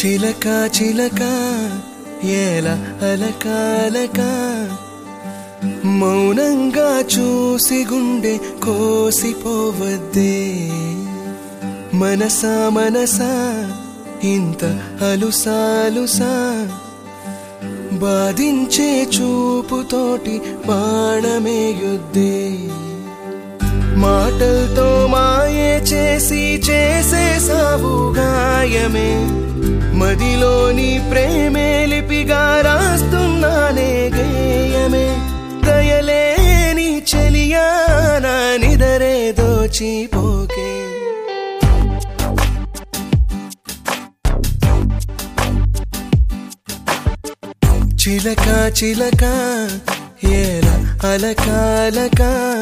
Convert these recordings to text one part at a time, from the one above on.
చిలక చిలక ఏల అలక అలక మౌనంగా చూసి గుండె కోసిపోవద్దే మనసా మనసా ఇంత అలుసాలుసా బాధించే చూపుతోటి బాణమేయుద్దే మాటలతో మాయే చేసి చేసే సావు గాయమే మదిలోని ప్రేమే లిపిగా రాస్తున్నానే గేయమే దయలేని చెలియా నా నిదరే దోచిపోకే చిలక చిలక ఏల అలక అలక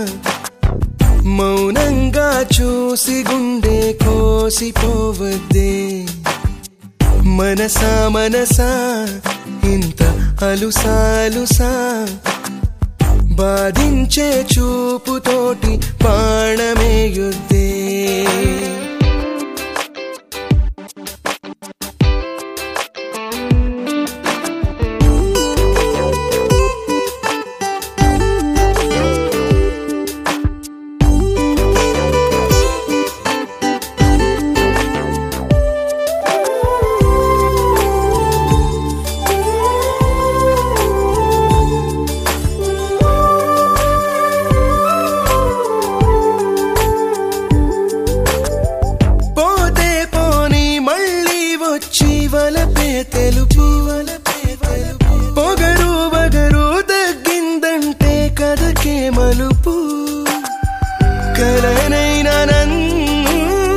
మౌనంగా చూసి గుండె కోసిపోవద్దే మనసా మనసా ఇంత అలుసాలుసా బాధించే చూపుతోటి బాణమేయుద్దే పోతే పోని మళ్ళీ వచ్చి వలపే తెలుపు పొగరు బగరు తగ్గిందంటే కథకే మలుపు కలనైనా నన్ను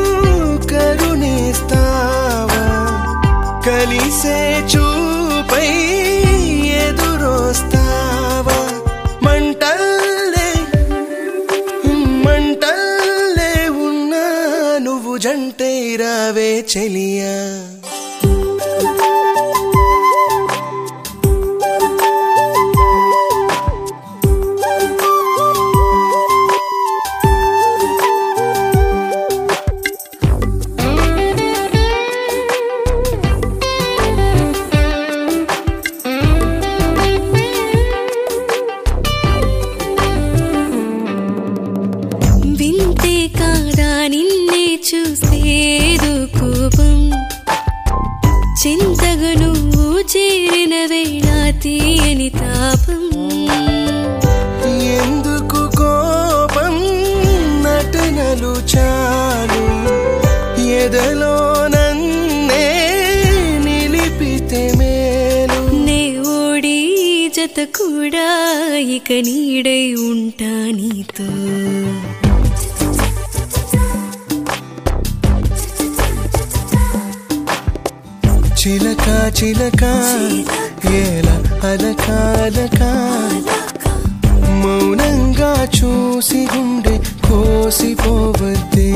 కరుణిస్తావా కలిసే చూపై ఎదురొస్తావా మంటల్లే మంటల్లే ఉన్నా నువ్వు జంటే రావే చెలియా వింటే కాదా నిన్నే చూసేదు కోపం చింతగా నువ్వు చేరిన వేళ తీయని తాపం ఎందుకు కోపం నటనలు చాలు ఎదలో నన్నే నిలిపితే మేలు నే ఓడి జత కూడా ఇక నీడై ఉంటా నీతో చిలక చిలక ఏల అలక అలక మౌనంగా చూసి గుండె కోసిపోవద్దే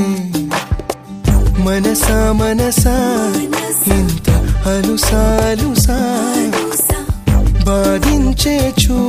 మనసా మనసా ఇంత అలుసాలుసా బాధించే చూ